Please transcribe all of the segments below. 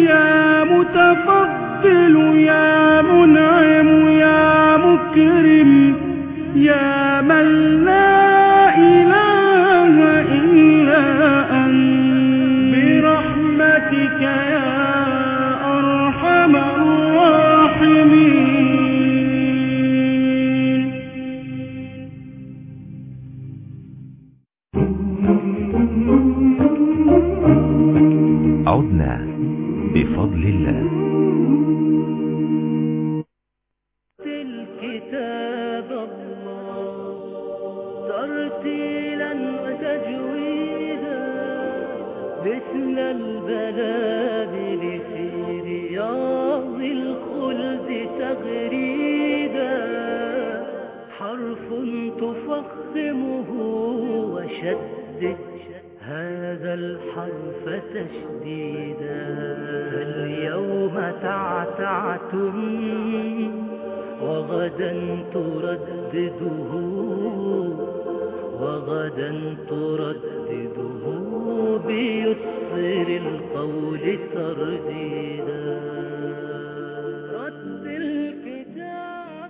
يا متفضل يا منعم يا مكرم يا من لا إله إلا أنت برحمتك يا أرحم الراحمين عدنا بفضل الله الكتاب الله ترتيلا وتجويدا مثل البلابل في رياض الخلد تغريدا حرف تفخمه وشدد هذا الحرف تشديدا اليوم تعتعتم وغدا تردده وغدا تردده بيسر القول ترديدا رتل كتاب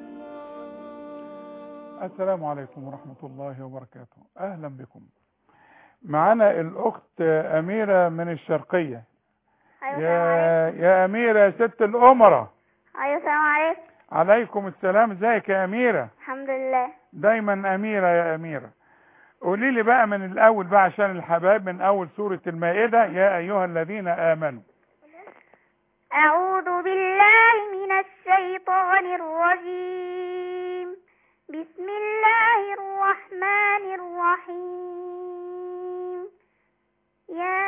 الله السلام عليكم ورحمة الله وبركاته أهلا بكم معنا الأخت أميرة من الشرقية ايوه يا, السلام عليكم يا أميرة يا ست الأمرة ايوه السلام عليكم عليكم السلام ازيك يا أميرة الحمد لله دايما أميرة يا أميرة قولي لي بقى من الأول بقى عشان الحبايب من أول سورة المائدة يا أيها الذين آمنوا اعوذ بالله من الشيطان الرجيم بسم الله الرحمن الرحيم يا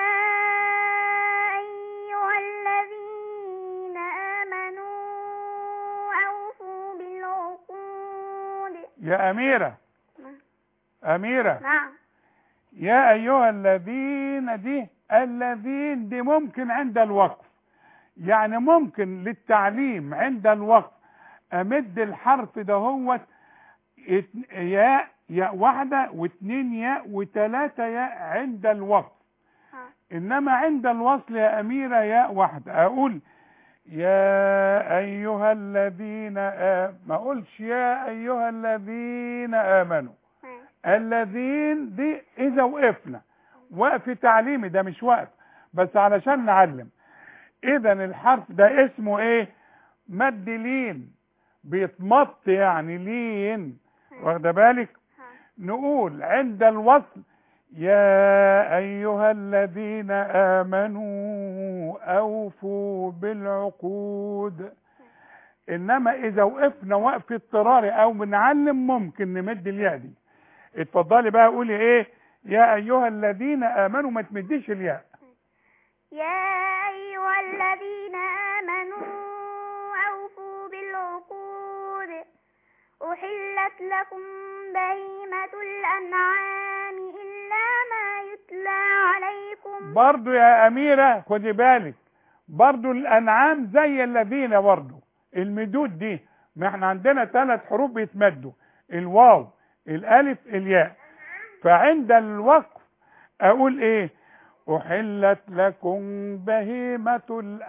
ايها الذين امنوا اوفوا بالعقود يا أميرة أميرة نعم يا أيها الذين دي الذين دي ممكن عند الوقف يعني ممكن للتعليم عند الوقف أمد الحرف ده هو ات- ياء ياء واحدة واثنين ياء وثلاثة ياء عند الوقف ها. إنما عند الوصل يا أميرة ياء واحدة أقول يا أيها الذين آ... ما أقولش يا أيها الذين آمنوا ها. الذين دي اذا وقفنا وقف تعليمي ده مش وقف بس علشان نعلم اذا الحرف ده اسمه ايه مد لين بيتمط يعني لين واخده بالك ها. نقول عند الوصل يا ايها الذين امنوا اوفوا بالعقود انما اذا وقفنا وقف اضطراري او بنعلم ممكن نمد الياء دي اتفضلي بقى قولي ايه يا ايها الذين امنوا ما تمديش الياء يا أيها الذين آمنوا أوفوا بالعقود أحلت لكم بهيمة الأنعام إلا ما يتلى عليكم برضو يا اميرة خدي بالك برضو الانعام زي الذين برضو المدود دي ما احنا عندنا ثلاث حروف بيتمدوا الواو الالف الياء فعند الوقف اقول ايه احلت لكم بهيمة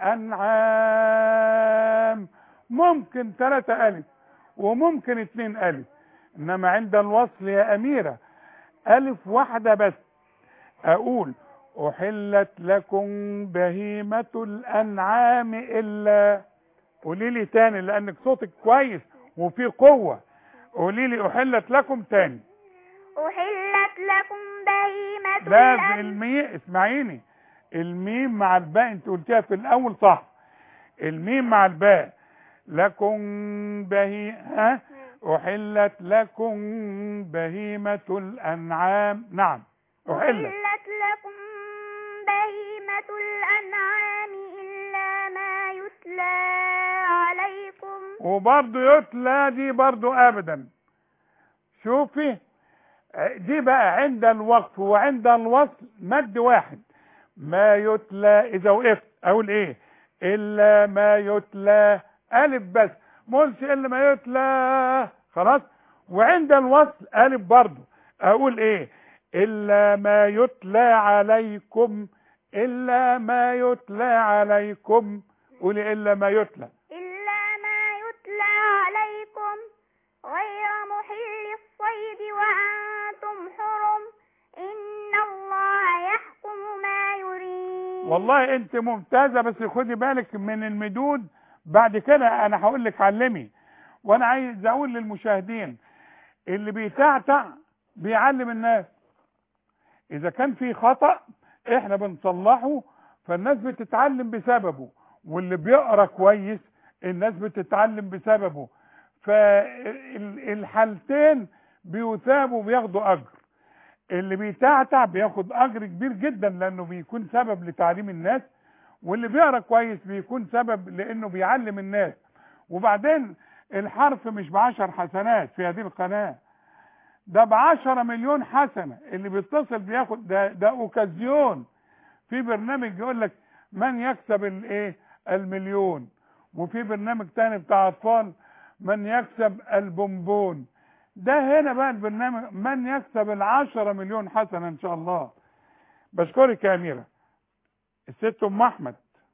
الانعام ممكن ثلاثة الف وممكن اتنين الف انما عند الوصل يا اميرة الف واحدة بس اقول احلت لكم بهيمة الانعام الا قولي لي تاني لانك صوتك كويس وفي قوة قولي لي احلت لكم تاني أحلت لكم بهيمة لازم الأنعام الميم اسمعيني الميم مع الباء انت قلتيها في الاول صح الميم مع الباء لكم بهي ها احلت لكم بهيمة الانعام نعم احلت أحلت لكم بهيمة الأنعام إلا ما يتلى عليكم وبرضه يتلى دي برضه ابدا شوفي دي بقى عند الوقف وعند الوصل مد واحد ما يتلى اذا وقفت اقول ايه الا ما يتلى الف بس ما اقولش الا ما يتلى خلاص وعند الوصل الف برضه اقول ايه الا ما يتلى عليكم إلا ما يتلى عليكم قولي إلا ما يتلى إلا ما يتلى عليكم غير محل الصيد وأنتم حرم إن الله يحكم ما يريد والله انت ممتازة بس خدي بالك من المدود بعد كده انا هقول لك علمي وانا عايز اقول للمشاهدين اللي بيتعتع بيعلم الناس اذا كان في خطأ احنا بنصلحه فالناس بتتعلم بسببه واللي بيقرا كويس الناس بتتعلم بسببه فالحالتين بيثابوا وبياخدوا اجر اللي بيتعتع بياخد اجر كبير جدا لانه بيكون سبب لتعليم الناس واللي بيقرا كويس بيكون سبب لانه بيعلم الناس وبعدين الحرف مش بعشر حسنات في هذه القناة ده بعشرة مليون حسنة اللي بيتصل بياخد ده, ده اوكازيون في برنامج يقول لك من يكسب الايه المليون وفي برنامج تاني بتاع اطفال من يكسب البونبون ده هنا بقى البرنامج من يكسب العشرة مليون حسنة ان شاء الله بشكرك يا اميرة الست ام احمد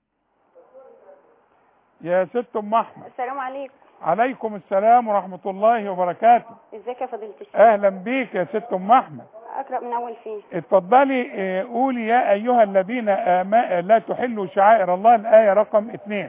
يا ست ام احمد السلام عليكم عليكم السلام ورحمة الله وبركاته ازيك يا فضيلة الشيخ اهلا بيك يا ست ام احمد اقرا من اول فين اتفضلي اه، قولي يا ايها الذين آما لا تحلوا شعائر الله الايه رقم اثنين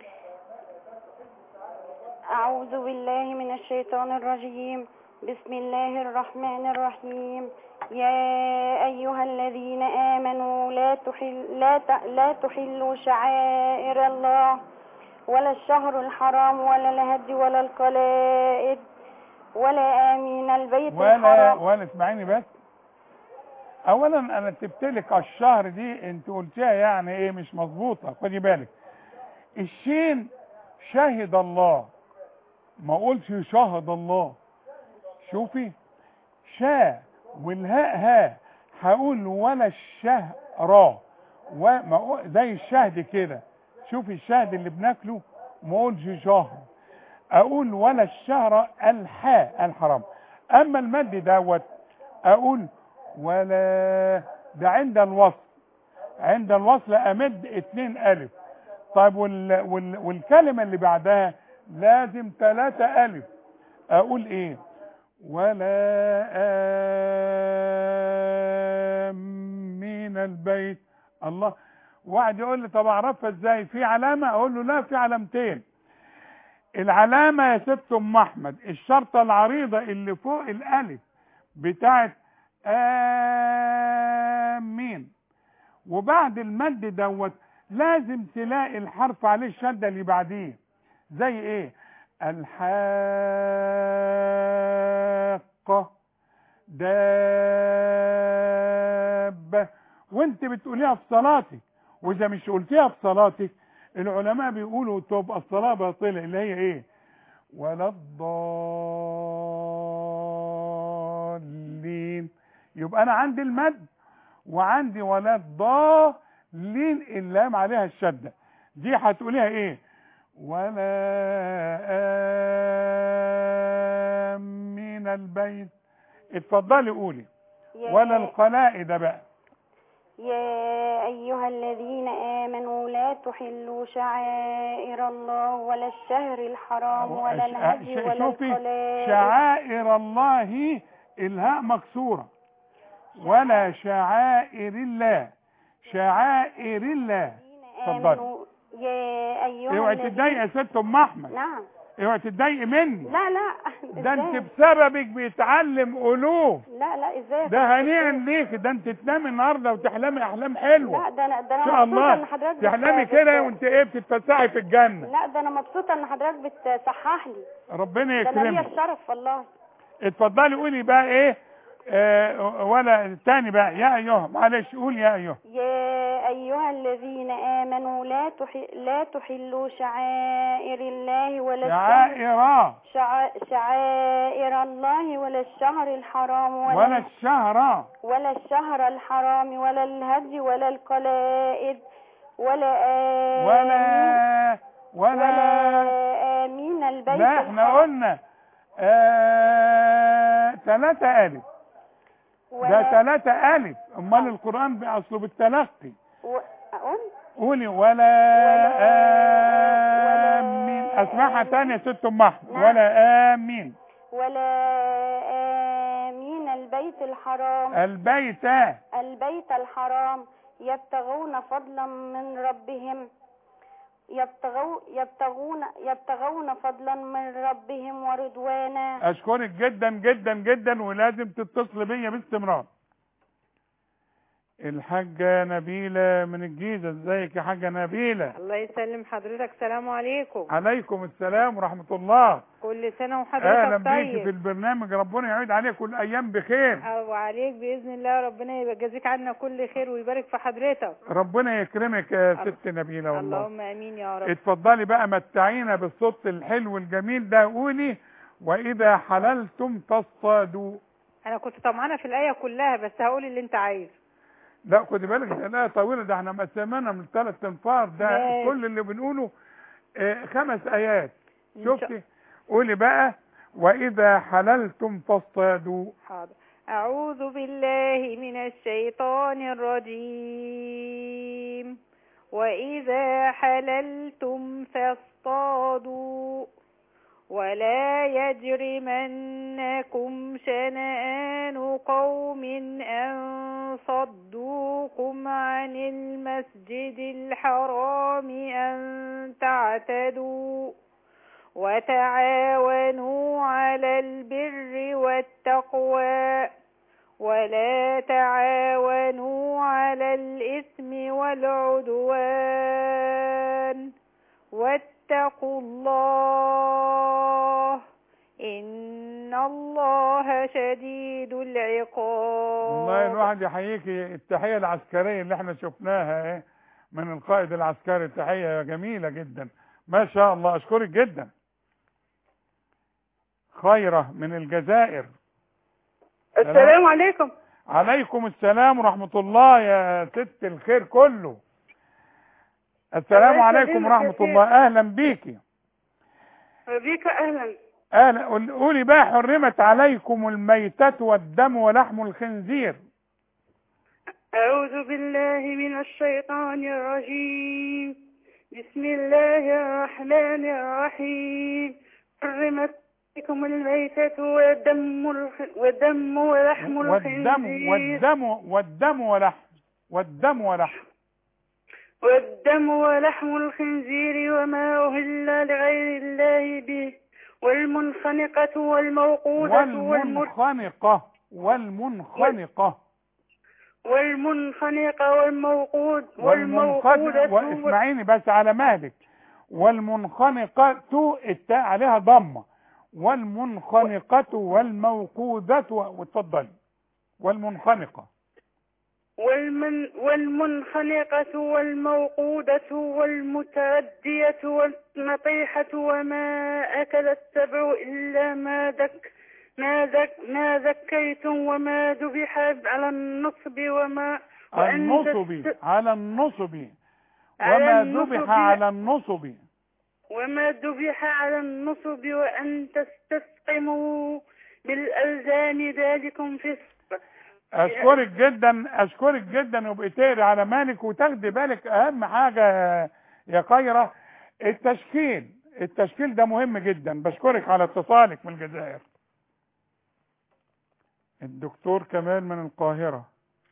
اعوذ بالله من الشيطان الرجيم بسم الله الرحمن الرحيم يا ايها الذين امنوا لا تحل لا ت- لا تحلوا شعائر الله ولا الشهر الحرام ولا الهدي ولا القلائد ولا امين البيت ولا الحرام ولا اسمعيني بس اولا انا سبتلك على الشهر دي انت قلتيها يعني ايه مش مظبوطه خدي بالك الشين شهد الله ما اقولش شهد الله شوفي شا والهاء ها هقول ولا الشهر وما أقول- زي الشهد كده شوفي الشهد اللي بناكله ما اقولش شهر اقول ولا الشهر الحاء الحرام اما المد دوت اقول ولا ده عند الوصل عند الوصل امد اتنين الف طيب وال وال والكلمة اللي بعدها لازم ثلاثة الف اقول ايه ولا امين البيت الله واحد يقول لي طب اعرفها ازاي في علامة اقول له لا في علامتين العلامة يا ست ام احمد الشرطة العريضة اللي فوق الالف بتاعت امين وبعد المد دوت لازم تلاقي الحرف عليه الشدة اللي بعديه زي ايه الحاقة دابة وانت بتقوليها في صلاتك واذا مش قلتيها في صلاتك العلماء بيقولوا تبقى الصلاة باطلة اللي هي ايه ولا الضالين يبقى انا عندي المد وعندي ولا الضالين اللام عليها الشدة دي هتقوليها ايه ولا آمين البيت اتفضلي قولي يا- ولا القلائد بقى يا أيها الذين آمنوا لا تحلوا شعائر الله ولا الشهر الحرام ولا الهدي ش- ولا شوفي القلائد شعائر الله الهاء مكسورة ولا شعائر الله شعائر الله الذين اتفضلي. آمنوا يا أيها اوعي الذين- تتضايقي يا ست ام احمد نعم اوعي تتضايقي مني لا لا ده انت إزاي؟ بسببك بيتعلم الوف لا لا ازاي ده هنيئا ليك ده انت تنامي النهارده وتحلمي احلام حلوه لا ده انا ده ان انا شاء مبسوطه ان الله حضرتك بت- تحلمي بت- كده وانت ايه بتتفسحي في الجنه لا ده انا مبسوطه ان حضرتك بتصحح لي ربنا ده انا ليا يكرمك الشرف والله اتفضلي قولي بقى ايه آه ولا الثاني بقى يا ايها معلش قول يا ايها يا أيها الذين آمنوا لا تح... لا تحلوا شعائر الله ولا الشهر شعائر شع... شعائر الله ولا الشهر الحرام ولا ولا الشهر ولا الشهر الحرام ولا الهدي ولا القلائد ولا آمين ولا ولا ولا آمين البيت لا احنا الحرام قلنا آه ثلاثة ألف ده ولا ثلاثة ألف أمال القرآن بأصله بالتلقي و... أقول قولي ولا ولا- آمين اسمعها تاني يا ست ام احمد نعم. ولا آمين ولا آمين البيت الحرام البيت البيت الحرام يبتغون فضلا من ربهم يبتغو يبتغون يبتغون فضلا من ربهم ورضوانا اشكرك جدا جدا جدا ولازم تتصل بيا باستمرار الحاجة نبيلة من الجيزة ازيك يا حاجة نبيلة الله يسلم حضرتك سلام عليكم عليكم السلام ورحمة الله كل سنة اهلا وحضرتك بيكي في طيب البرنامج ربنا يعيد عليك كل ايام بخير وعليك بإذن الله ربنا يجازيك عنا كل خير ويبارك في حضرتك ربنا يكرمك يا الله- ست نبيلة والله اللهم امين يا رب اتفضلي بقى متعينا بالصوت الحلو الجميل ده قولي واذا حللتم تصطادوا انا كنت طمعانة في الآية كلها بس هقول اللي انت عايزه لا خدي بالك ده لا طويله ده احنا مقسمينها من ثلاث انفار ده ماشي. كل اللي بنقوله آه، خمس ايات إن شاء- شفتي قولي بقى واذا حللتم فاصطادوا حاضر أعوذ بالله من الشيطان الرجيم وإذا حللتم فاصطادوا ولا يجرمنكم شنآن قوم أن صدوكم عن المسجد الحرام أن تعتدوا وتعاونوا على البر والتقوى ولا تعاونوا على الإثم والعدوان واتقوا الله إن الله شديد العقاب والله الواحد يحييكي التحيه العسكريه اللي احنا شفناها ايه من القائد العسكري تحيه جميله جدا ما شاء الله اشكرك جدا خيره من الجزائر السلام عليكم عليكم السلام ورحمة الله يا ست الخير كله السلام الله عليكم يسلمك ورحمة يا سيدي. الله أهلا بيكي بيك اهلا أهلا قول- قولي بقى حرمت عليكم الميتة والدم ولحم الخنزير اعوذ بالله من الشيطان الرجيم بسم الله الرحمن الرحيم حرمت عليكم الميتة والدم الخ- والدم ولحم والدم الخنزير والدم والدم ولحم والدم ولحم والدم ولحم الخنزير وما أهل لغير الله به والمنخنقة والموقوذة والمر والمنخنقة والمنخنقة والمنخنقة والموقود والمنخنقة والموقودة واسمعيني بس على مهلك والمنخنقة التاء عليها ضمة والمنخنقة والموقوذة واتفضلي والمنخنقة والمن والمنخنقة والموقودة والمتردية والنطيحة وما أكل السبع إلا ما ذك ما ذك ما ذكيتم وما ذبح على النصب وما وأن النصب تست- على النصب على وما النصب. ذبح على النصب وما ذبح على النصب وأن تستسقموا بالألزام ذلكم فسق اشكرك جدا اشكرك جدا وبقي تقري على مالك وتاخدي بالك اهم حاجه يا خيره التشكيل التشكيل ده مهم جدا بشكرك على اتصالك من الجزائر الدكتور كمال من القاهره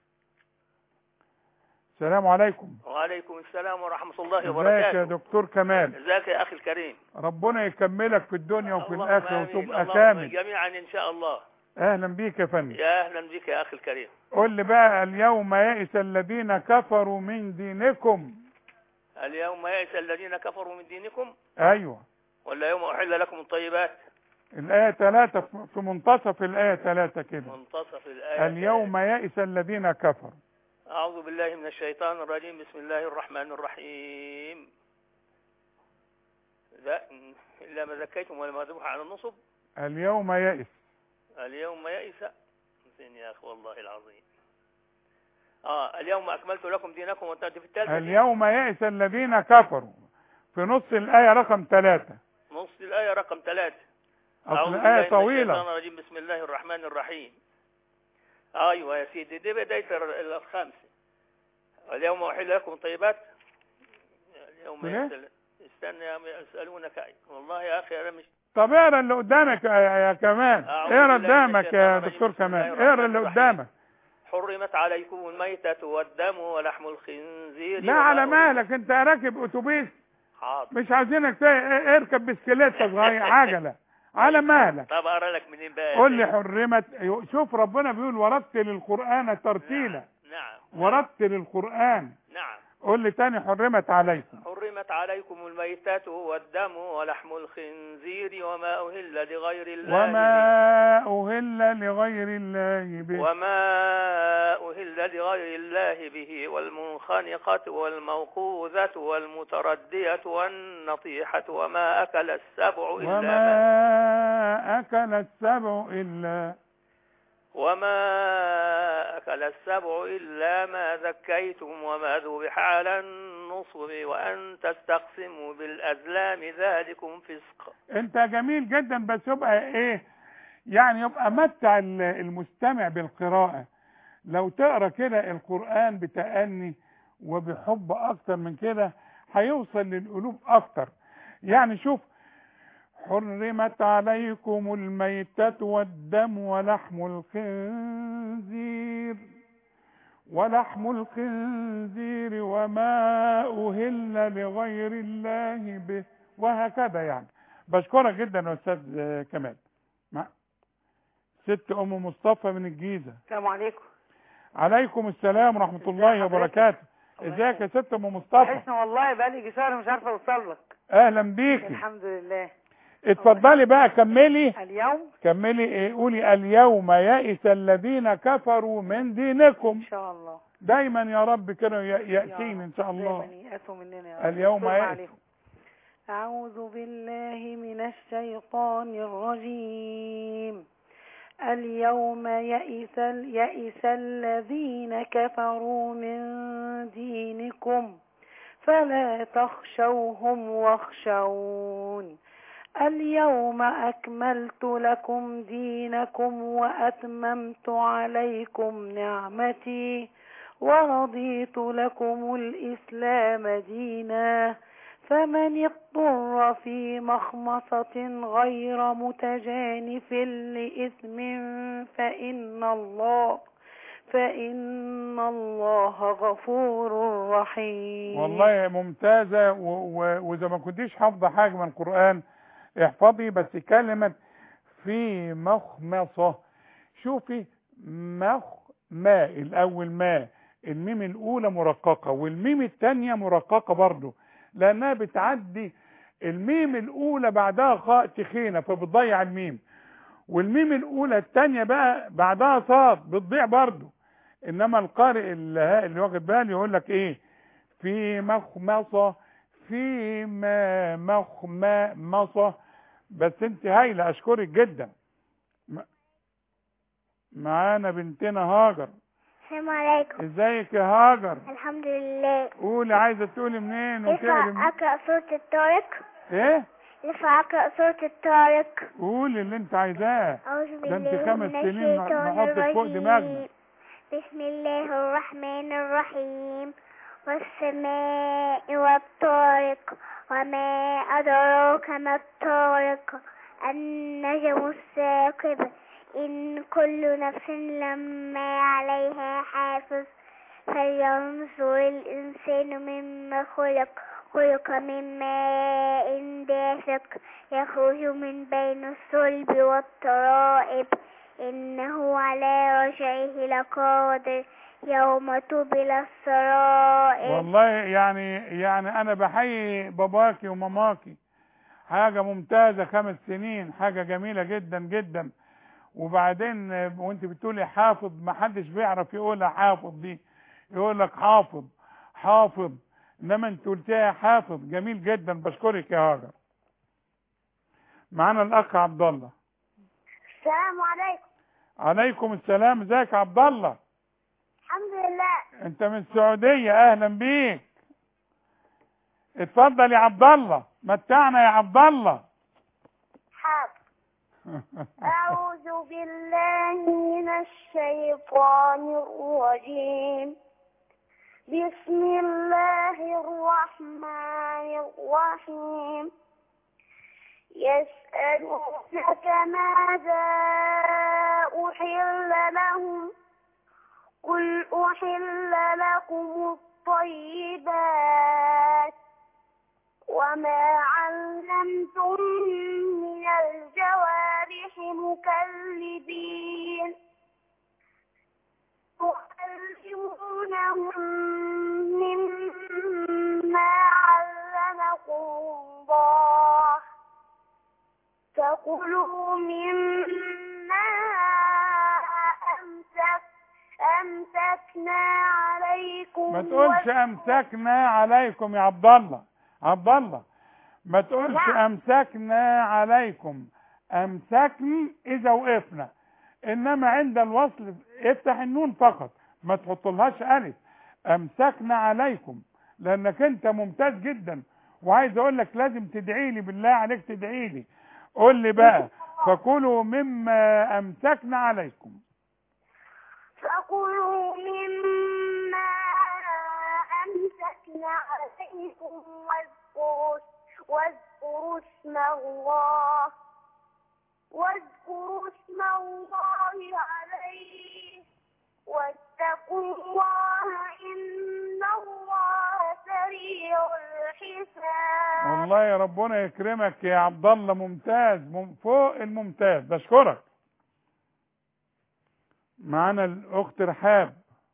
السلام عليكم وعليكم السلام ورحمة الله ازيك يا وبركاته دكتور كمال ازيك يا أخي الكريم ربنا يكملك في الدنيا وفي اللهم الاخره آمين. وتبقى اللهم كامل جميعا إن شاء الله اهلا بيك يا فندم يا أهلا بك يا أخي الكريم قول لي بقى اليوم يئس الذين كفروا من دينكم اليوم يئس الذين كفروا من دينكم ايوه ولا يوم أحل لكم الطيبات الآية ثلاثة في منتصف الآية ثلاثة كده منتصف الآية اليوم يئس الذين كفروا أعوذ بالله من الشيطان الرجيم بسم الله الرحمن الرحيم لا إلا ما زكيتم ولا ما ذبح على النصب اليوم يئس اليوم يئس زين يا أخي والله العظيم آه اليوم أكملت لكم دينكم وانتهت في الثالثة اليوم يئس الذين كفروا في نص الآية رقم ثلاثة نص الآية رقم ثلاثة أصل أعوذ الآية بالله من الشيطان طويلة الرجيم بسم الله الرحمن الرحيم أيوة يا سيدي دي بداية ال- الخامسة اليوم أحل لكم الطيبات اليوم إيه؟ يسأل استنى يا عم يسألونك والله يا أخي أنا مش طب اقرا اللي قدامك يا, يا كمان أعوذ اقرا بالله من قدامك الشيطان يا الرجيم. دكتور بسم الله كمان الرحمن اقرا اللي الرحيم. قدامك حرمت عليكم الميتة والدم ولحم الخنزير لا وما على أهل- مالك انت راكب اتوبيس حاضر مش عايزينك ت- اركب بسكليته صغير عجله على مالك طب أقرأ لك منين بقى قول لي حرمت شوف ربنا بيقول ورتل القران ترتيلا نعم ورتل القران نعم قول لي تاني حرمت عليكم حرمت عليكم الميتة والدم ولحم الخنزير وما أهل لغير الله وما أهل لغير الله به به وما أهل لغير الله به والمنخنقة والموقوذة والمتردية والنطيحة وما أكل السبع إلا ما وما أكل السبع إلا وما أكل السبع إلا ما ذكيتم وما ذبح على النصب وأن تستقسموا بالأزلام ذلكم فسق انت جميل جدا بس يبقى ايه يعني يبقى متع ال- المستمع بالقراءة لو تقرا كده القرآن بتأني وبحب اكتر من كده هيوصل للقلوب اكتر يعني شوف حرمت عليكم الميتة والدم ولحم الخنزير ولحم الخنزير وما أهل لغير الله به وهكذا يعني بشكرك جدا يا أستاذ آه، كمال مع ست أم مصطفى من الجيزة السلام عليكم عليكم السلام ورحمة الله حضرتك؟ وبركاته الله ازيك يا ست أم مصطفى حسن والله بقالي يجي شهر مش عارفه اوصل لك أهلا بيكي الحمد لله اتفضلي بقى كملي اليوم كملي إيه، قولي اليوم يئس الذين كفروا من دينكم ان شاء الله دايما يا رب كده ي- يأتين ان شاء الله دايما يأسوا مننا يا رب اليوم استرنا يئس. عليهم. أعوذ بالله من الشيطان الرجيم اليوم يئس يئس الذين كفروا من دينكم فلا تخشوهم واخشون اليوم أكملت لكم دينكم وأتممت عليكم نعمتي ورضيت لكم الإسلام دينا فمن اضطر في مخمصة غير متجانف لإثم فإن الله فإن الله غفور رحيم والله ممتازة و- و- وإذا ما كنتيش حافظة حاجة من القرآن احفظي بس كلمة في مخمصة شوفي مخ ما الأول ما الميم الأولى مرققة والميم الثانية مرققة برضو لأنها بتعدي الميم الأولى بعدها خاء تخينة فبتضيع الميم والميم الأولى الثانية بقى بعدها صاد بتضيع برضو إنما القارئ اللي, اللي واخد باله يقول لك إيه في مخمصة في ما مخمصة بس انت هايلة اشكرك جدا م- معانا بنتنا هاجر السلام عليكم ازيك يا هاجر الحمد لله قولي عايزة تقولي منين وكده ينفع أقرأ سورة الطارق ايه ينفع أقرأ سورة الطارق قولي اللي انت عايزاه أعوذ ده انت بالله خمس من سنين الشيطان نحطك فوق دماغنا الرجيم بسم الله الرحمن الرحيم والسماء والطارق وما أدراك ما الطارق النجم الثاقب إن كل نفس لما عليها حافظ فلينظر الإنسان مما خلق خلق من ماء دافق يخرج من بين الصلب والترائب إنه على رجعه لقادر يوم تبل السرائر والله يعني يعني انا بحيي باباكي وماماكي حاجة ممتازة خمس سنين حاجة جميلة جدا جدا وبعدين آه، وانت بتقولي حافظ ما حدش بيعرف يقولها حافظ دي يقول لك حافظ حافظ انما انت قلتيها حافظ جميل جدا بشكرك يا هاجر معانا الاخ عبد الله السلام عليكم عليكم السلام ازيك يا عبد الله الحمد لله انت من السعودية اهلا بيك اتفضل يا عبد الله متعنا يا عبد الله حاضر أعوذ بالله من الشيطان الرجيم بسم الله الرحمن الرحيم يسألونك ماذا أحل لهم قل أحل لكم الطيبات وما علمتم من الجوارح مكلبين تعلمونهم مما علمكم الله فكلوا مما أمسك أمسكنا عليكم ما تقولش امسكنا عليكم يا عبد الله عبد الله ما تقولش نعم. امسكنا عليكم امسكن اذا وقفنا انما عند الوصل افتح النون فقط ما تحطلهاش الف امسكنا عليكم لانك انت ممتاز جدا وعايز اقول لك لازم تدعي لي بالله عليك تدعي لي قول لي بقى فكلوا مما امسكنا عليكم فكلوا مما أمسكنا عليكم واذكروا واذكروا اسم الله واذكروا اسم الله عليه واتقوا الله إن الله سريع الحساب والله يا ربنا يكرمك يا عبد الله ممتاز مم- فوق الممتاز بشكرك معانا الاخت رحاب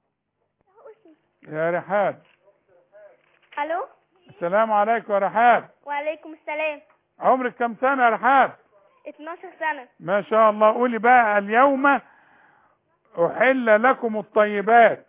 يا رحاب ألو السلام عليكم يا رحاب وعليكم السلام عمرك كم سنة يا رحاب 12 سنة ما شاء الله قولي بقى اليوم أحل لكم الطيبات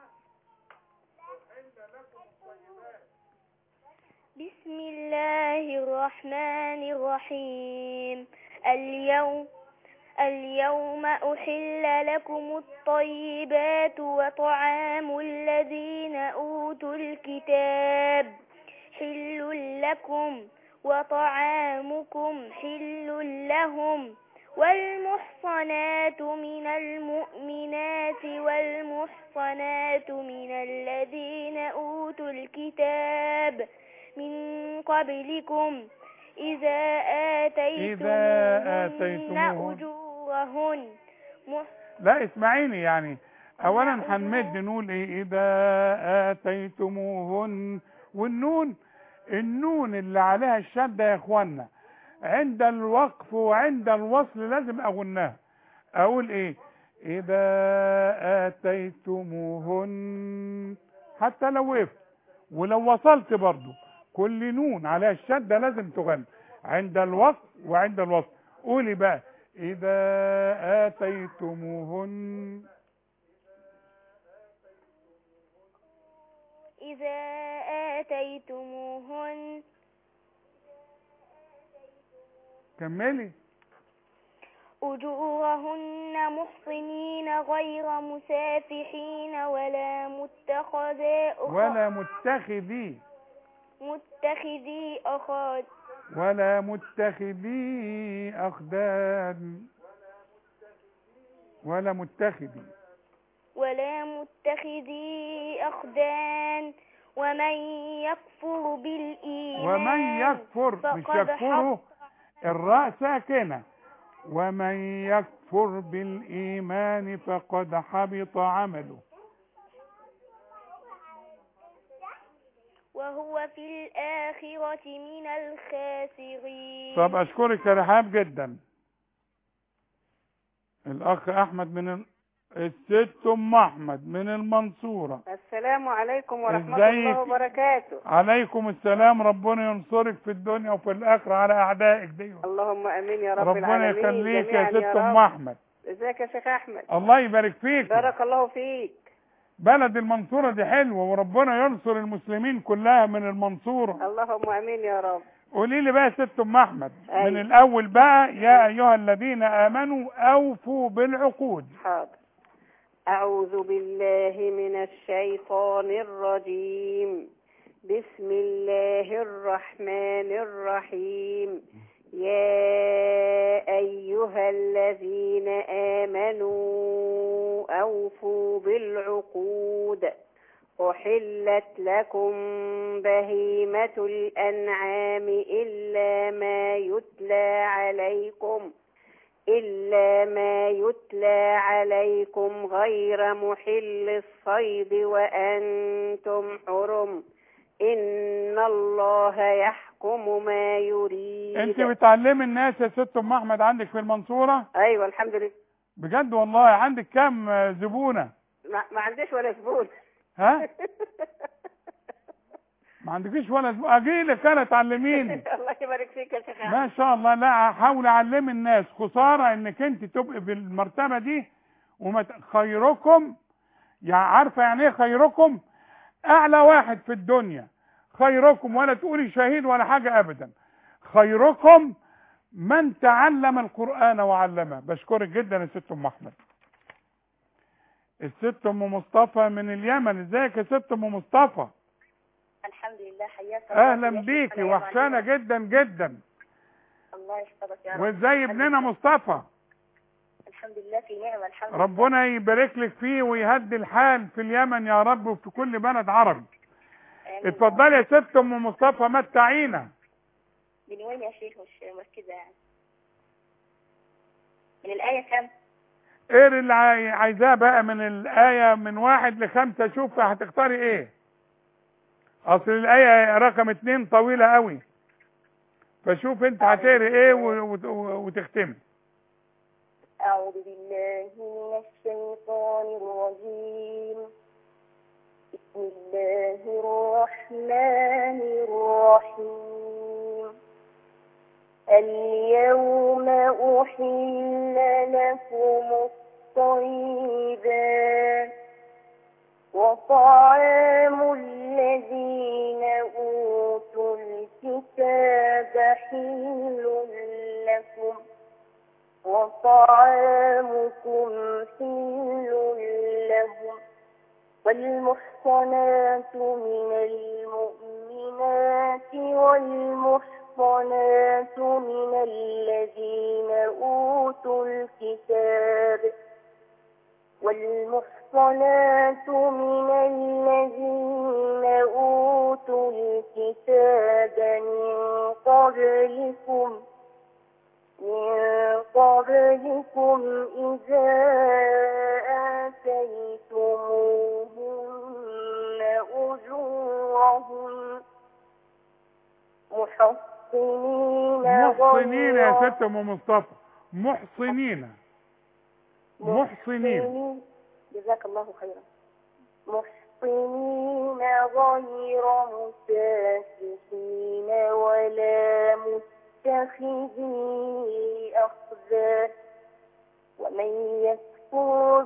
بسم الله الرحمن الرحيم اليوم اليوم أحل لكم الطيبات وطعام الذين أوتوا الكتاب حل لكم وطعامكم حل لهم والمحصنات من المؤمنات والمحصنات من الذين أوتوا الكتاب من قبلكم إذا آتيتموهن آتيتموهن. أجورهن مح- لا اسمعيني يعني اولا هنمد نقول ايه اذا اتيتموهن والنون النون اللي عليها الشدة يا اخوانا عند الوقف وعند الوصل لازم اغناها اقول ايه اذا اتيتموهن حتى لو وقفت ولو وصلت برضو كل نون عليها الشدة لازم تغنى عند الوصل وعند الوصل قولي بقى إذا آتيتموهن إذا آتيتموهن كملي أجورهن محصنين غير مسافحين ولا متخذي أخ- ولا متخذي متخذي أخاد ولا متخذي أخدان ولا متخذي ولا متخذي أخدان ومن يكفر بالإيمان ومن يكفر مش فقد يكفره الراء ساكنة ومن يكفر بالإيمان فقد حبط عمله وهو في الآخرة من الخاسرين طب أشكرك يا رحاب جدا الأخ أحمد من ال... الست أم أحمد من المنصورة السلام عليكم ورحمة ازيك؟ الله وبركاته عليكم السلام ربنا ينصرك في الدنيا وفي الآخرة على أعدائك دي اللهم امين يا رب ربنا العالمين يخليك يا جميعاً ست أم رب. أحمد ازيك يا شيخ احمد الله يبارك فيك بارك الله فيك بلد المنصورة دي حلوة وربنا ينصر المسلمين كلها من المنصورة اللهم امين يا رب قولي لي بقى يا ست أم أحمد أيوة. من الأول بقى يا أيها الذين آمنوا أوفوا بالعقود حاضر أعوذ بالله من الشيطان الرجيم بسم الله الرحمن الرحيم يا أيها الذين آمنوا أوفوا بالعقود أحلت لكم بهيمة الأنعام إلا ما يتلى عليكم إلا ما يتلى عليكم غير محل الصيد وأنتم حرم إن الله يحكم ما يريد انت بتعلمي الناس يا ست ام احمد عندك في المنصورة أيوة الحمد لله بجد والله عندك كام آه، زبونة ما, ما عنديش ولا زبون ها ما عندكيش ولا زبون اجيلك انا تعلميني الله يبارك فيك يا شيخ أحمد. ما شاء الله لا احاول اعلم الناس خساره انك انت تبقي في المرتبه دي وما ت- خيركم يعني عارفه يعني ايه خيركم اعلى واحد في الدنيا خيركم ولا تقولي شهيد ولا حاجه ابدا خيركم من تعلم القران وعلمه بشكرك جدا يا ست ام احمد الست ام مصطفى من اليمن ازيك يا ست ام مصطفى الحمد لله حياك الله اهلا يا شيخ بيكي أنا يا وحشانه معلمة. جدا جدا الله يحفظك يا رب وازاي ابننا مصطفى الحمد لله في نعمة الحمد لله ربنا يبارك لك فيه ويهدي الحال في اليمن يا رب وفي كل بلد عربي آمين. اتفضلي يا ست ام مصطفى متعينا من وين يا شيخ مش مركزة يعني من الآية كم؟ ايه اللي عاي- عايزاه بقى من الآية من واحد لخمسة شوف هتختاري ايه اصل الآية رقم اتنين طويلة قوي فشوف انت هتقري ايه و- و- و- وتختمي أعوذ بالله من الشيطان الرجيم بسم الله الرحمن الرحيم اليوم أحل لكم الطيبات وطعام الذين أوتوا الكتاب حل لكم وطعامكم حل لهم والمحصنات من المؤمنات والمحصنات من الذين أوتوا الكتاب والمحصنات من الذين أوتوا الكتاب من قبلكم من قبلكم إذا آتيتموهن أجورهن محصنين محصنين يا غير ست ام مصطفى محصنين محصنين جزاك الله خيرا محصنين غير مسافحين ولا متخذي أخذان ومن يكفر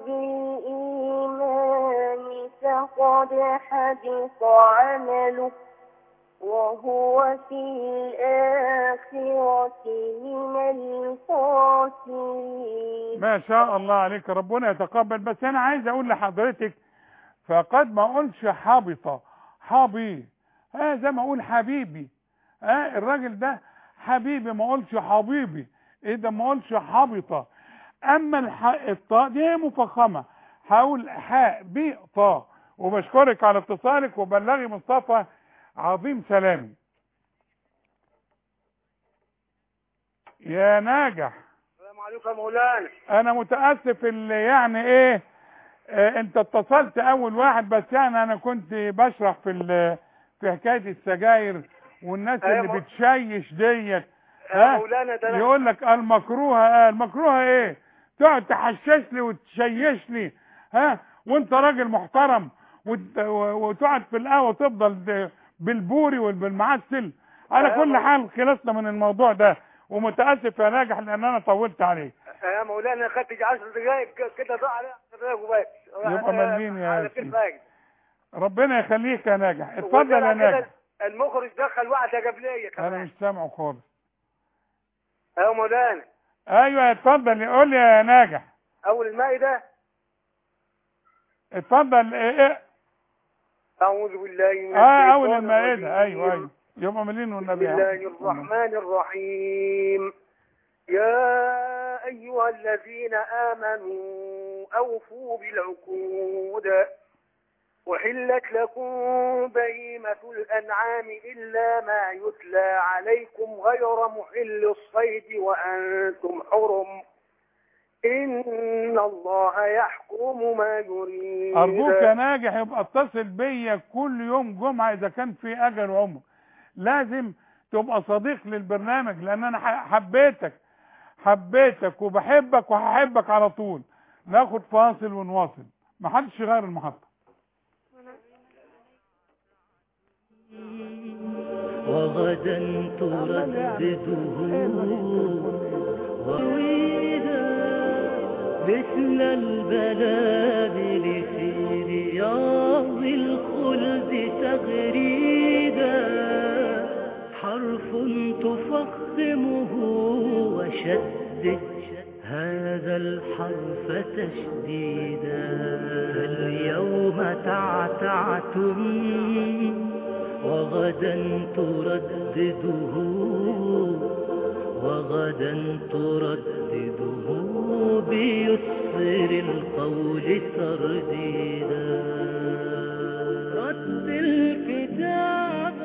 بالإيمان فقد حبط عمله وهو في الآخرة من الخاسرين ما شاء الله عليك ربنا يتقبل بس انا عايز اقول لحضرتك فقد ما اقولش حابطة حابي ها زي ما اقول حبيبي ها الراجل ده حبيبي ما اقولش حبيبي ايه ده ما اقولش حابطة اما الح... الطاء دي مفخمة هقول حاء بي طاء وبشكرك على اتصالك وبلغي مصطفى عظيم سلامي يا ناجح السلام عليكم يا مولانا انا متاسف اللي يعني ايه آه انت اتصلت اول واحد بس يعني انا كنت بشرح في ال- في حكايه السجاير والناس أيوة اللي مو- بتشيش ديت يا ها مولانا ده أنا- يقول لك المكروهه آه المكروهه ايه تقعد تحشش لي وتشيش لي ها وانت راجل محترم وت- و- وتقعد في القهوه تفضل ب- بالبوري وبالمعسل على أيوة كل مو- حال خلصنا من الموضوع ده ومتاسف يا ناجح لان انا طولت عليك يا مولانا خدت 10 دقايق ك- كده ضاع علي 10 دقايق وبس يبقى ملين يا على كيف سيدي. فايد ربنا يخليك يا ناجح اتفضل يا وطلع ناجح كده المخرج دخل واحده قبليه انا كمان مش سامعه خالص يا مولانا ايوه اتفضل قول لي يا ناجح اول المائده اتفضل ايه ايه اعوذ بالله من اه اول الشيطان المائده الرجيم. ايوه ايوه يوم ملين بسم والنبي الله الرحمن الرحيم يا أيها الذين آمنوا أوفوا بالعقود أحلت لكم بهيمة الأنعام إلا ما يتلى عليكم غير محل الصيد وأنتم حرم إن الله يحكم ما يريد ارجوك يا ناجح يبقى اتصل بيا كل يوم جمعه اذا كان في اجل عمر لازم تبقى صديق للبرنامج لان انا ح- حبيتك حبيتك وبحبك وهحبك على طول ناخد فاصل ونواصل محدش يغير المحطه وغدا تردده ورويدا مثل البلابل في رياض الخلد تغريدا حرف تفخمه وشدد هذا الحرف تشديدا اليوم تعتعتم وغدا تردده وغدا تردده بيسر القول ترديدا رد الكتاب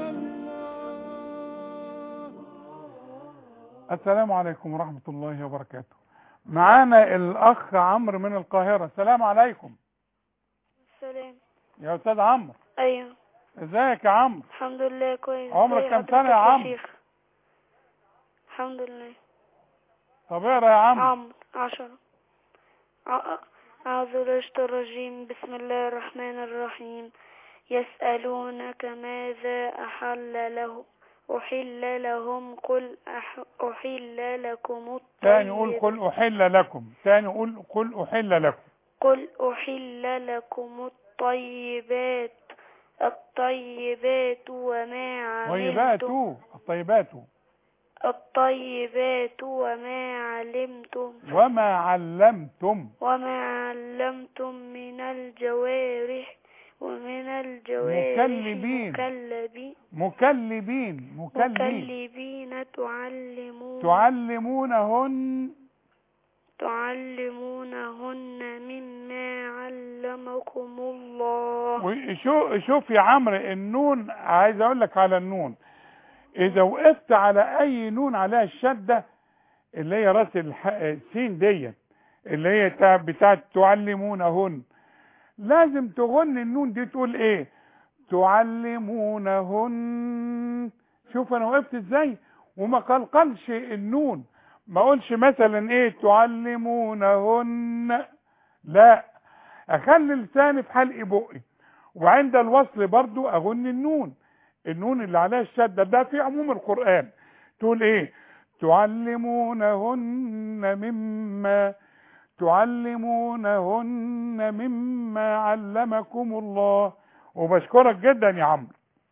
السلام عليكم ورحمه الله وبركاته معانا الاخ عمرو من القاهره السلام عليكم سلام يا استاذ عمرو ايوه ازيك يا عمرو الحمد لله كويس عمرك زي كام حضرتك سنة يا عمرو؟ شيخ الحمد لله طب اقرا يا عمرو عمرو عشرة ع- أعوذ بالله الرجيم بسم الله الرحمن الرحيم يسألونك ماذا أحل له أحل لهم قل أح أحل لكم تاني قول الطيب قل احل لكم تاني قول قل احل لكم قل أحل لكم الطيبات الطيبات وما طيبات علمتم الطيبات الطيبات وما علمتم وما علمتم وما علمتم من الجوارح ومن الجوارح مكلبين. مكلبين مكلبين مكلبين مكلبين تعلمون تعلمونهن تعلمونهن مما علمكم الله وشو شوف يا عمرو النون عايز اقول لك على النون اذا وقفت على اي نون عليها الشده اللي هي راس الح... السين ديت اللي هي بتاع- بتاعت تعلمونهن لازم تغني النون دي تقول ايه تعلمونهن شوف انا وقفت ازاي وما قلقلش النون ما اقولش مثلا ايه تعلمونهن لا اخلي لساني في حلق بقي وعند الوصل برضو اغني النون النون اللي عليها الشدة ده في عموم القرآن تقول ايه تعلمونهن مما تعلمونهن مما علمكم الله وبشكرك جدا يا عمرو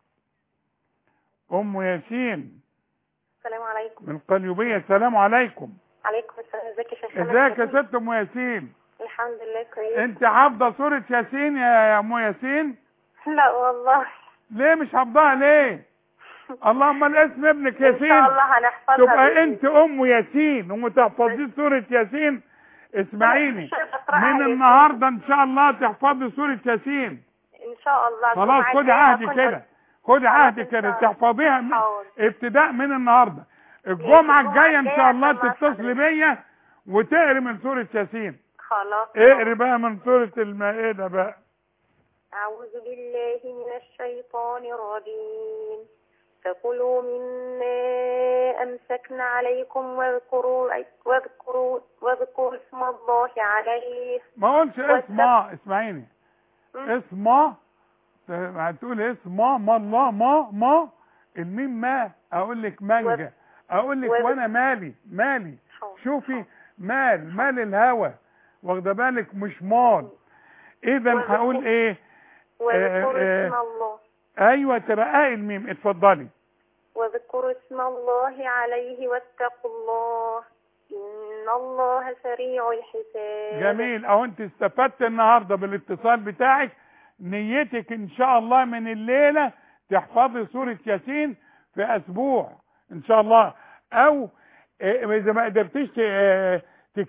ام ياسين السلام عليكم من القليوبية السلام عليكم عليكم السلام ازيك يا شيخ ازيك يا ست ام ياسين الحمد لله كويس انت حافظه سوره ياسين يا يا ام ياسين لا والله ليه مش حافظاها ليه اللهم الاسم ابنك ان ياسين شاء الله هنحفظها تبقى بإذن انت ام ياسين ومتحفظي سوره ياسين اسمعيني مش هقرأها من يا النهارده ان شاء الله تحفظي سوره ياسين ان شاء الله خلاص الجمعة خدي الجاية عهدي هكون كده خدي عهدي إن كده شاء الله. تحفظيها من حاضر. ابتداء من النهارده الجمعه الجمعة الجايه ان شاء الجاية الله عشان ما تتصلي بيا وتقري من سوره ياسين خلاص اقري بقى من سوره المائده بقى أعوذ بالله من الشيطان الرجيم فكلوا مما أمسكن عليكم واذكروا واذكروا واذكروا اسم الله عليه ما اقولش اسمع اسمعيني مم. اسمع هتقول اسمع ما الله ما ما الميم ما اقول لك مانجا اقول لك و- وانا مالي مالي حاضر. شوفي مال مال الهوى واخده بالك مش مال اذا واذكر- هقول ايه واذكروا آه، اسم الله ايوه ترققي الميم اتفضلي واذكروا اسم الله عليه واتقوا الله إن الله سريع الحساب جميل اهو انت استفدت النهارده بالاتصال بتاعك نيتك ان شاء الله من الليله تحفظي سوره ياسين في اسبوع ان شاء الله او آه، اذا ما قدرتيش ت- آه،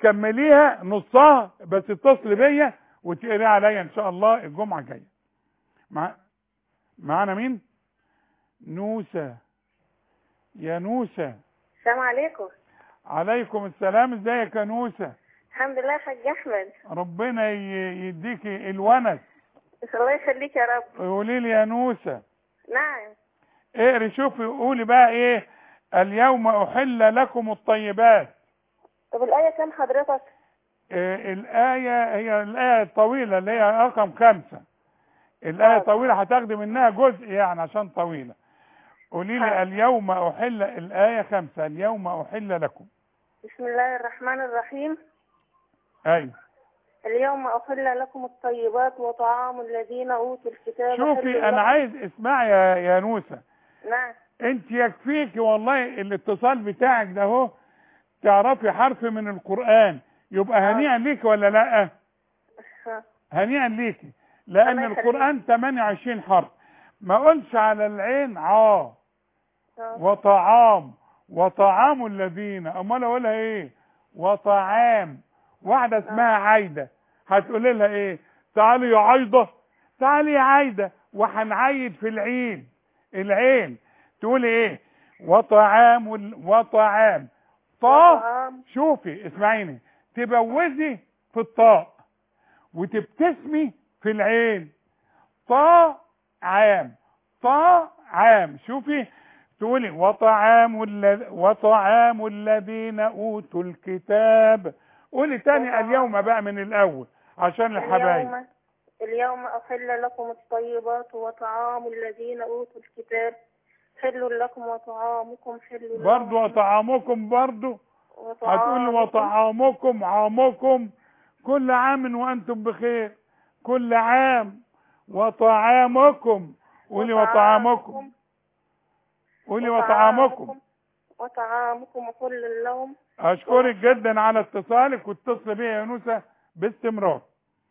تكمليها نصها بس اتصلي بيا وتقري عليا ان شاء الله الجمعه الجايه مع... معانا مين نوسة يا نوسة السلام عليكم عليكم السلام ازيك يا نوسة الحمد لله يا حاج احمد ربنا ي- يديكي الونس الله يخليك يا رب قولي لي يا نوسة نعم اقري شوفي قولي بقى ايه اليوم احل لكم الطيبات طب الايه كام حضرتك إيه الآية هي الآية الطويلة اللي هي رقم خمسة الآية طويلة هتاخدي منها جزء يعني عشان طويلة قولي لي اليوم أحل الآية خمسة اليوم أحل لكم بسم الله الرحمن الرحيم أيوة اليوم أحل لكم الطيبات وطعام الذين أوتوا الكتاب حل شوفي لكم. أنا عايز اسمعي يا يا نوسة نعم أنت يكفيك والله الاتصال بتاعك ده اهو تعرفي حرف من القرآن يبقى هنيئا ليك ولا لأ؟ هنيئا ليكي لان الله يخليك. القرآن 28 حرف ما قلش على العين عا وطعام وطعام الذين امال اقولها ايه وطعام واحدة اسمها عايدة هتقولي لها ايه تعالي يا عايدة تعالي يا عايدة وهنعيد في العين العين تقولي ايه وطعام ال- وطعام طا شوفي اسمعيني تبوزي في الطاء وتبتسمي في العين طا عام طا عام شوفي تقولي وطعام الذ... وطعام الذين اوتوا الكتاب قولي تاني اليوم بقى من الاول عشان الحبايب اليوم اليوم أحل لكم الطيبات وطعام الذين أوتوا الكتاب حل لكم وطعامكم حل لهم برضو وطعامكم برضو هتقولي وطعامكم وطعامكم عامكم كل عام وانتم بخير كل عام وطعامكم قولي وطعامكم قولي وطعامكم وطعامكم حل لهم اشكرك جدا على اتصالك واتصل بيا يا نوسة باستمرار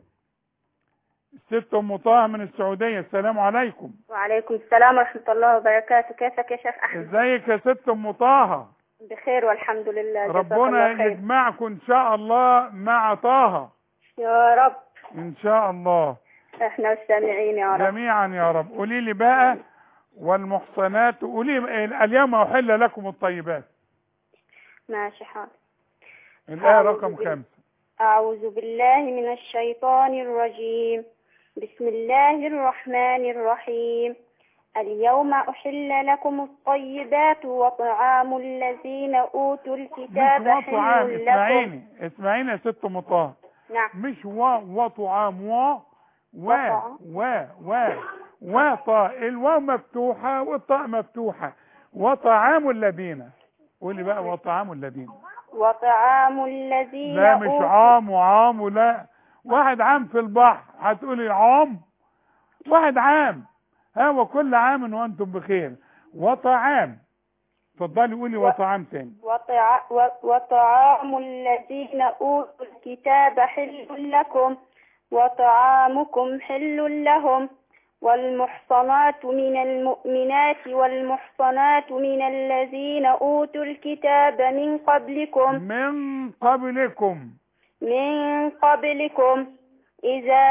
الست ام طه من السعودية السلام عليكم وعليكم السلام ورحمة الله وبركاته كيفك يا شيخ أحمد ازيك يا ست ام طه بخير والحمد لله جزاك ربنا الله خير يجمعكم ان شاء الله مع طه يا رب ان شاء الله احنا والسامعين يا رب جميعا يا رب قولي لي بقى والمحصنات قولي لي اليوم احل لكم الطيبات ماشي حاضر الايه أعوذ رقم بال- خمسة أعوذ بالله من الشيطان الرجيم بسم الله الرحمن الرحيم اليوم أحل لكم الطيبات وطعام الذين أوتوا الكتاب مش وطعام حل لكم اسمعيني اسمعيني يا ست ام طه نعم مش و وطعام و و وطعام. و و وطاء الواو مفتوحة والطاء مفتوحة وطعام الذين قولي بقى وطعام الذين وطعام الذين لا مش أوتوا عام وعام ولا واحد عام في البحر هتقولي عام واحد عام ها وكل عام وانتم بخير وطعام اتفضلي قولي وطعام تاني وطع... و- وطعام الذين أوتوا الكتاب حل لكم وطعامكم حل لهم والمحصنات من المؤمنات والمحصنات من الذين أوتوا الكتاب من قبلكم من قبلكم من قبلكم إذا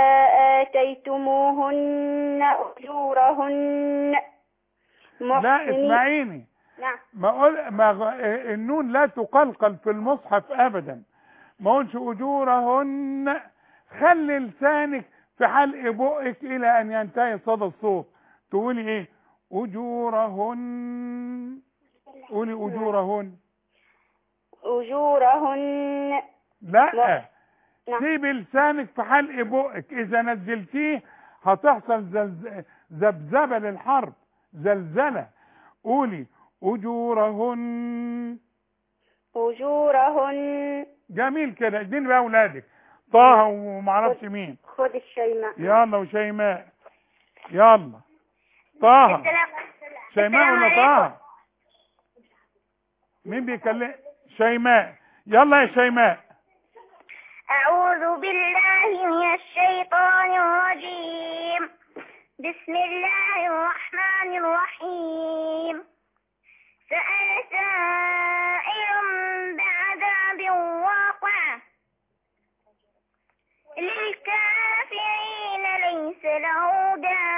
آتيتموهن أجورهن لا محسنين اسمعيني نعم ما اقول ما غ- النون لا تقلقل في المصحف ابدا ما اقولش اجورهن خلي لسانك في حلق بقك الى ان ينتهي صدى الصوت تقولي ايه اجورهن قولي اجورهن أجورهن لا نعم. سيبي لسانك في حلق بقك اذا نزلتيه هتحصل زلز- ذبذبه للحرب زلزله قولي اجورهن أجورهن جميل كده اديني بقى اولادك طه ومعرفش مين خد الشيماء يلا وشيماء يلا طه شيماء ولا طه مين بيكلم شيماء يلا يا شيماء أعوذ بالله من الشيطان الرجيم بسم الله الرحمن الرحيم سأل سائل بعذاب واقع للكافرين ليس له دافع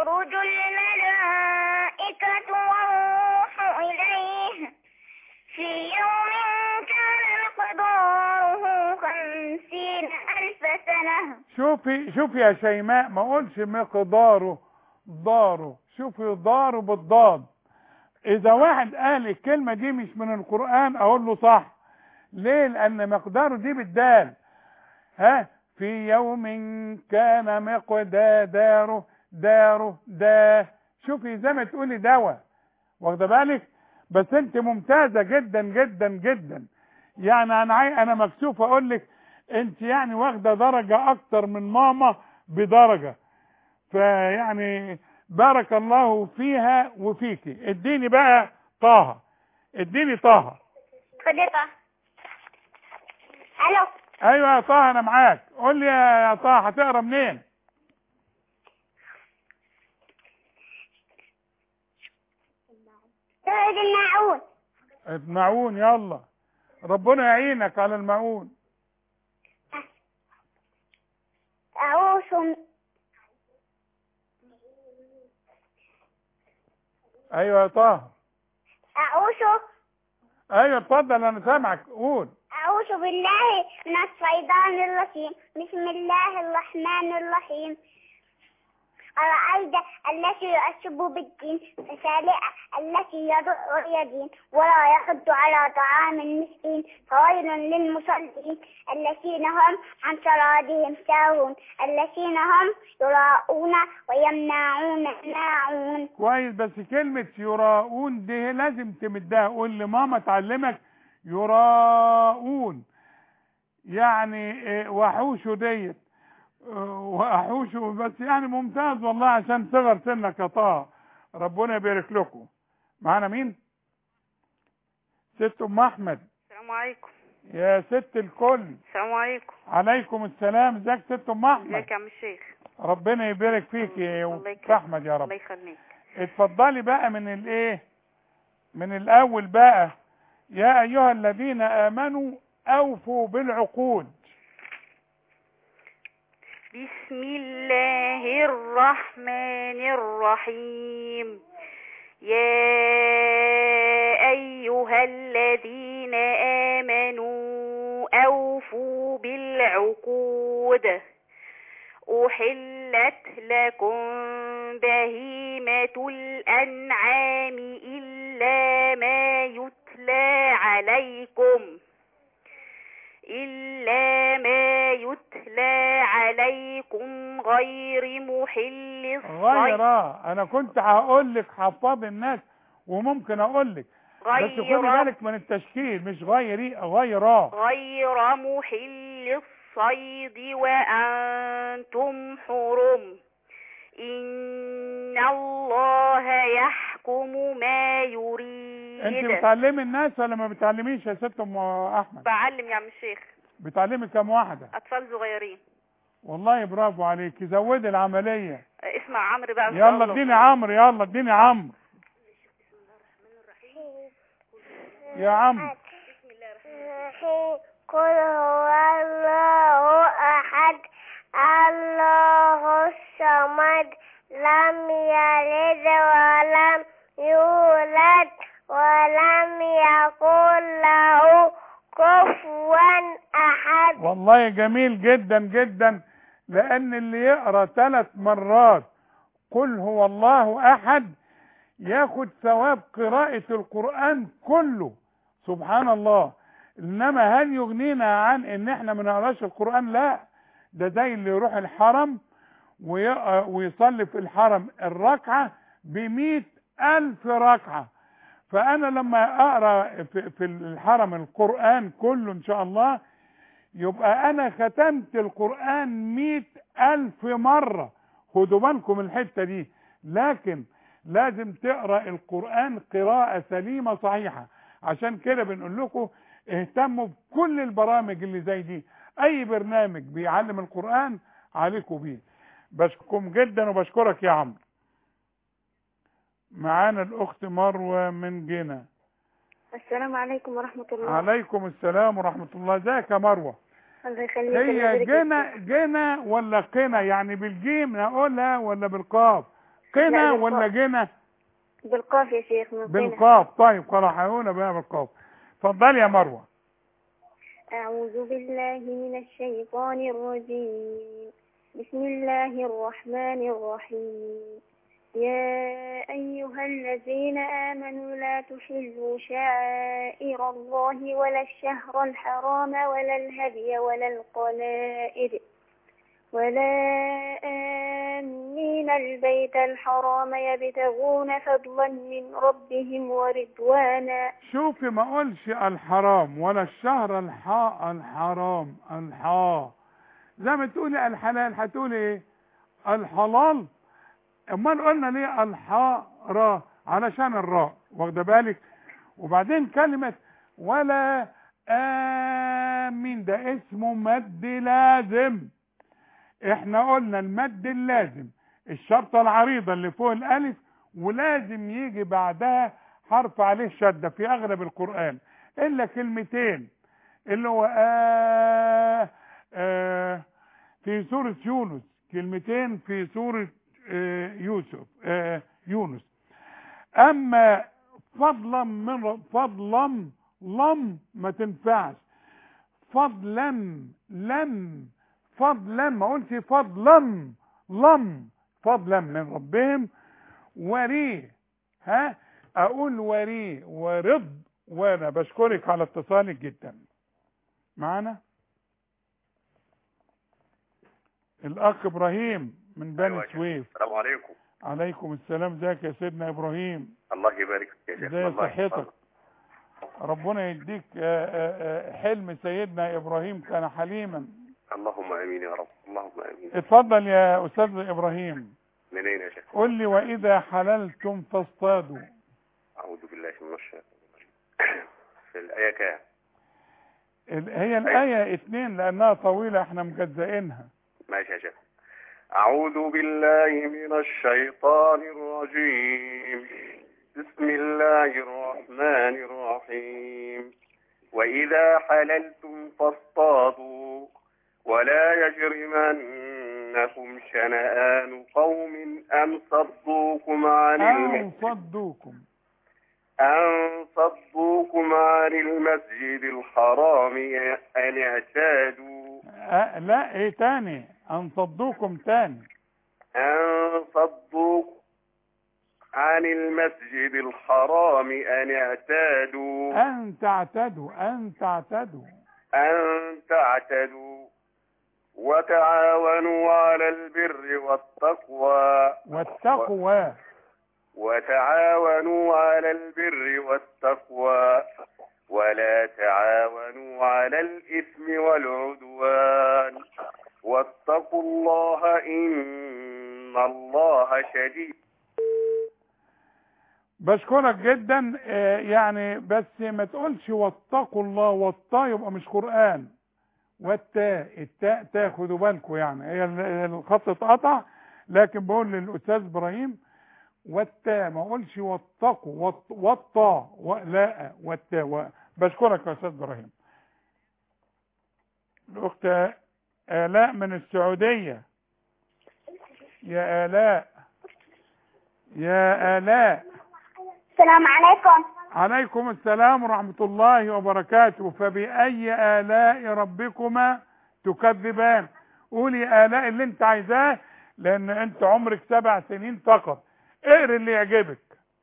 تعرج الملائكة والروح إليه في يوم كان مقداره خمسين ألف سنة شوفي شوفي يا شيماء ما اقولش مقداره داره شوفي داره بالضاد اذا واحد قال الكلمة دي مش من القرآن اقول له صح ليه لان مقداره دي بالدال ها في يوم كان مقداره داره داره ده شوفي زي ما تقولي دواء واخده بالك بس انت ممتازه جدا جدا جدا يعني انا عاي... انا مكسوف اقول لك انت يعني واخده درجه اكتر من ماما بدرجه فيعني بارك الله فيها وفيكي اديني بقى طه اديني طه خدتها ألو ايوه يا طه انا معاك قول لي يا طه هتقرا منين سورة الماعون المعون يلا ربنا يعينك على المعون أعوذ ايوه يا طه أعوذ ايوه اتفضل انا سامعك قول أعوذ بالله من الشيطان الرجيم بسم الله الرحمن الرحيم أرأيت التي يعشب بالدين فسالئة التي يدع اليدين ولا يحض على طعام المسكين فويل للمصلين الذين هم عن صلاتهم ساهون الذين هم يراءون ويمنعون الماعون كويس بس كلمة يراؤون دي لازم تمدها قول لماما تعلمك يراؤون يعني إيه، وحوشه ديت آه، وحوشه بس يعني ممتاز والله عشان صغر سنك يا طه ربنا يبارك لكم معانا مين ست ام احمد السلام عليكم يا ست الكل السلام عليكم عليكم السلام ازيك ست ام احمد ازيك يا عم الشيخ ربنا يبارك فيك الله يا يكرمك. احمد يا رب الله يخليك اتفضلي بقى من الايه من الاول بقى يا ايها الذين امنوا اوفوا بالعقود بسم الله الرحمن الرحيم يا أيها الذين آمنوا أوفوا بالعقود أحلت لكم بهيمة الأنعام إلا ما يتلى عليكم إلا ما يتلى عليكم غير محل الصيد غير انا كنت هقول لك حفاظ الناس وممكن اقول لك بس خدي غير بالك من التشكيل مش غيري غيرا غير محل الصيد وأنتم حرم إن الله يحكم ما انت يريد بتعلمي الناس ولا ما بتعلميش يا ست ام احمد بعلم يا عم الشيخ بتعلمي كام واحده أطفال صغيرين والله برافو عليك زودي العمليه اسمع عمرو بقى إن شاء يلا الله. اديني عمرو يلا اديني عمرو يا عمرو قل هو الله أحد الله الصمد لم يلد ولم يولد ولم يكن له كفوا أحد والله جميل جدا جدا لان اللي يقرا ثلاث مرات قل هو الله احد ياخد ثواب قراءة القرآن كله سبحان الله انما هل يغنينا عن ان احنا ما نقراش القرآن لا ده زي اللي يروح الحرم ويق- ويصلي في الحرم الركعة بمئة ألف ركعة فأنا لما أقرأ في في الحرم القرآن كله إن شاء الله يبقى أنا ختمت القرآن مئة ألف مرة خدوا بالكم الحتة دي لكن لازم تقرأ القرآن قراءة سليمة صحيحة عشان كده بنقول لكم اهتموا بكل البرامج اللي زي دي أي برنامج بيعلم القرآن عليكم بيه بشكركم جدا وبشكرك يا عمرو معانا الأخت مروة من جنة السلام عليكم ورحمة الله عليكم السلام ورحمة الله ازيك يا مروة الله يخليك هي جنة جنة ولا قنا يعني بالجيم نقولها ولا بالقاف قنا لا، ولا بالقاف. جنا بالقاف يا شيخ من قنا. بالقاف طيب خلاص هقولها بقى بالقاف اتفضلي يا مروه أعوذ بالله من الشيطان الرجيم بسم الله الرحمن الرحيم يا أيها الذين آمنوا لا تحلوا شعائر الله ولا الشهر الحرام ولا الهدي ولا القلائد ولا آمين البيت الحرام يبتغون فضلا من ربهم ورضوانا شوفي ما اقولش الحرام ولا الشهر الحاء الحرام الحاء زي ما تقولي الحلال هتقولي ايه الحلال امال قلنا ليه الحاء را علشان الراء واخده بالك وبعدين كلمة ولا آمين ده اسمه مد لازم احنا قلنا المد اللازم الشرطة العريضة اللي فوق الالف ولازم يجي بعدها حرف عليه شدة في اغلب القرآن الا كلمتين اللي هو آه آه في سورة يونس كلمتين في سورة آه يوسف آه يونس اما فضلا من رب- فضلا لم ما تنفعش فضلا لم فضلا ما قلتش فضلا لم فضلا من ربهم وريه ها اقول وريه ورض وانا بشكرك على اتصالك جدا معانا الاخ ابراهيم من بني سويف السلام عليكم عليكم السلام ازيك يا سيدنا ابراهيم الله يبارك فيك يا شيخ ازاي والله صحتك ربنا يديك آه، آه، آه، حلم سيدنا ابراهيم كان حليما اللهم امين يا رب اللهم امين اتفضل يا استاذ ابراهيم منين يا شيخ قل لي واذا حللتم فاصطادوا اعوذ بالله من الشيطان الرجيم في الايه كام ال- هي الايه اتنين لانها طويله احنا مجزئينها ماشي يا شيخ أعوذ بالله من الشيطان الرجيم بسم الله الرحمن الرحيم وإذا حللتم فاصطادوا ولا يجرمنكم شنآن قوم أن صدوكم عن أو المسجد صدوكم أن صدوكم عن المسجد الحرام أن اعتادوا أه لا ايه تاني ان صدوكم تاني أن صدوك عن المسجد الحرام أن اعتادوا ان تعتدوا ان تعتدوا أن تعتدوا وتعاونوا على البر والتقوى والتقوى وتعاونوا على البر والتقوى ولا تعاونوا على الإثم والعدوان واتقوا الله إن الله شديد بشكرك جدا آه، يعني بس ما تقولش واتقوا الله والطا يبقى مش قرآن والتاء التاء تاء خدوا بالكم يعني هي ال- الخط اتقطع لكن بقول للاستاذ ابراهيم والتاء ما اقولش واتقوا والط- والطا و- لا والتاء و- بشكرك يا استاذ ابراهيم الاخت الاء من السعوديه يا الاء يا الاء السلام عليكم عليكم السلام ورحمة الله وبركاته فبأي آلاء ربكما تكذبان قولي آلاء اللي انت عايزاه لان انت عمرك سبع سنين فقط اقري اللي يعجبك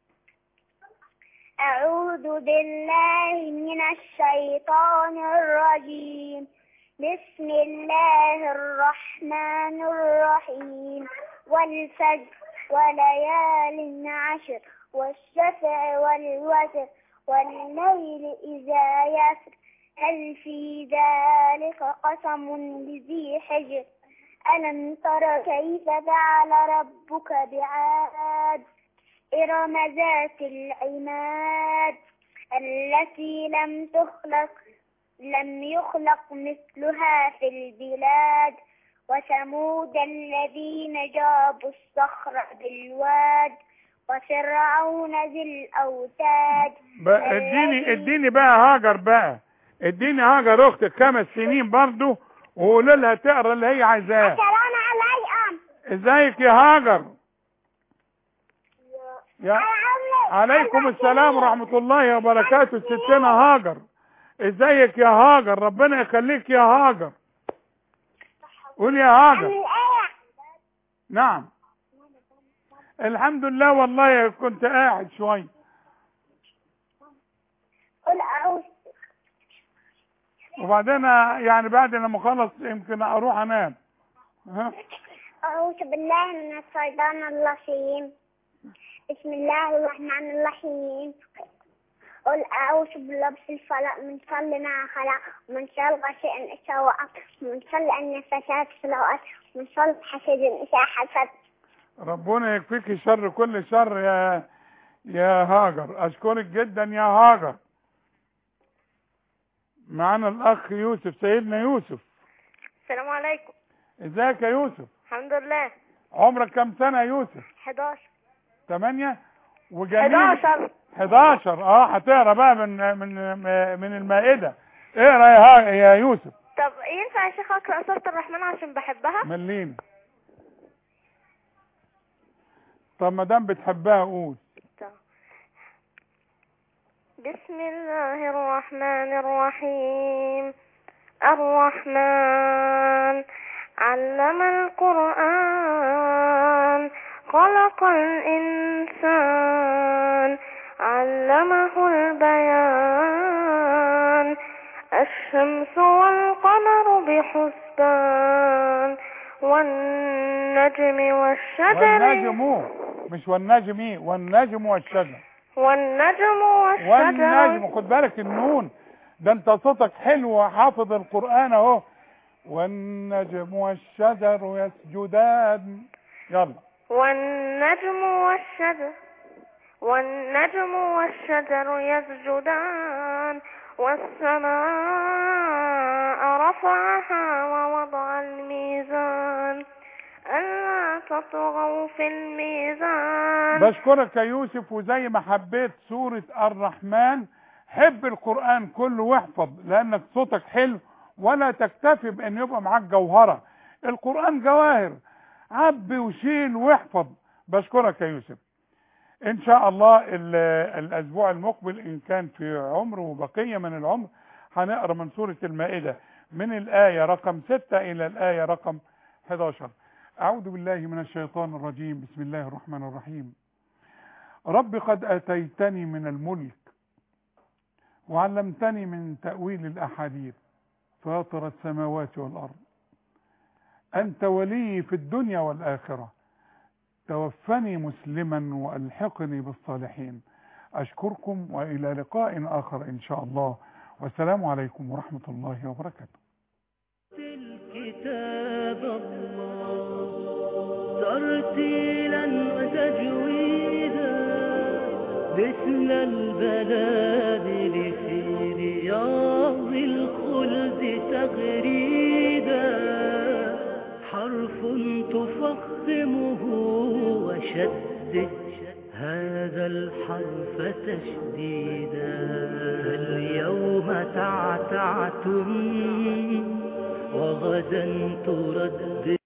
أعوذ بالله من الشيطان الرجيم بسم الله الرحمن الرحيم والفجر وليال عشر والشفع والوتر والليل إذا يسر هل في ذلك قسم لذي حجر ألم تر كيف فعل ربك بعاد إرم ذات العماد التي لم تخلق لم يخلق مثلها في البلاد وثمود الذين جابوا الصخر بالواد وفرعون ذي الأوتاد بقى اديني اديني بقى هاجر بقى اديني هاجر اختك خمس سنين برضو وقول لها تقرا اللي هي عايزاه السلام عليكم ازيك يا هاجر يا عليكم السلام ورحمة الله وبركاته ستنا هاجر ازيك يا هاجر ربنا يخليك يا هاجر قول يا هاجر نعم الحمد لله والله كنت قاعد شوية قل أعوذ وبعدين يعني بعد لما اخلص يمكن اروح انام ها أعوذ بالله من الشيطان الرجيم بسم الله الرحمن الرحيم قل أعوذ برب الفلق من شر ما خلق ومن شر غاسق إذا وقب ومن شر النفاثات في العقد ومن شر حسد إذا حسد ربنا يكفيك شر كل شر يا يا هاجر اشكرك جدا يا هاجر معانا الاخ يوسف سيدنا يوسف السلام عليكم ازيك يا يوسف الحمد لله عمرك كم سنة يا يوسف 11 8 وجميل 11 11 اه هتقرا بقى من من من المائدة اقرا يا ها يا يوسف طب ينفع يا شيخ اقرا سوره الرحمن عشان بحبها مليني طب ما دام بتحبها قول بسم الله الرحمن الرحيم الرحمن علم القرآن خلق الإنسان علمه البيان الشمس والقمر بحسبان والنجم والشجر والنجم مش والنجم والنجم والشجر والنجم والشجر والنجم خد بالك النون ده انت صوتك حلو وحافظ القرآن اهو والنجم والشجر يسجدان يلا والنجم والشجر والنجم والشجر يسجدان والسماء رفعها ووضع الميزان ألا تطغوا في الميزان بشكرك يا يوسف وزي ما حبيت سورة الرحمن حب القرآن كله واحفظ لأنك صوتك حلو ولا تكتفي بأن يبقى معاك جوهرة القرآن جواهر عبي وشيل واحفظ بشكرك يا يوسف ان شاء الله ال- الاسبوع المقبل ان كان في عمر وبقية من العمر هنقرا من سورة المائدة من الآية رقم 6 إلى الآية رقم 11 أعوذ بالله من الشيطان الرجيم بسم الله الرحمن الرحيم رب قد أتيتني من الملك وعلمتني من تأويل الأحاديث فاطر السماوات والأرض أنت ولي في الدنيا والآخرة توفني مسلما وألحقني بالصالحين أشكركم وإلى لقاء آخر إن شاء الله والسلام عليكم ورحمة الله وبركاته كتاب الله ترتيلا وتجويدا مثل البلادل في رياض الخلد تغريدا حرف تفخمه وشدد هذا الحرف تشديدا اليوم تعتعتم وغدا ترد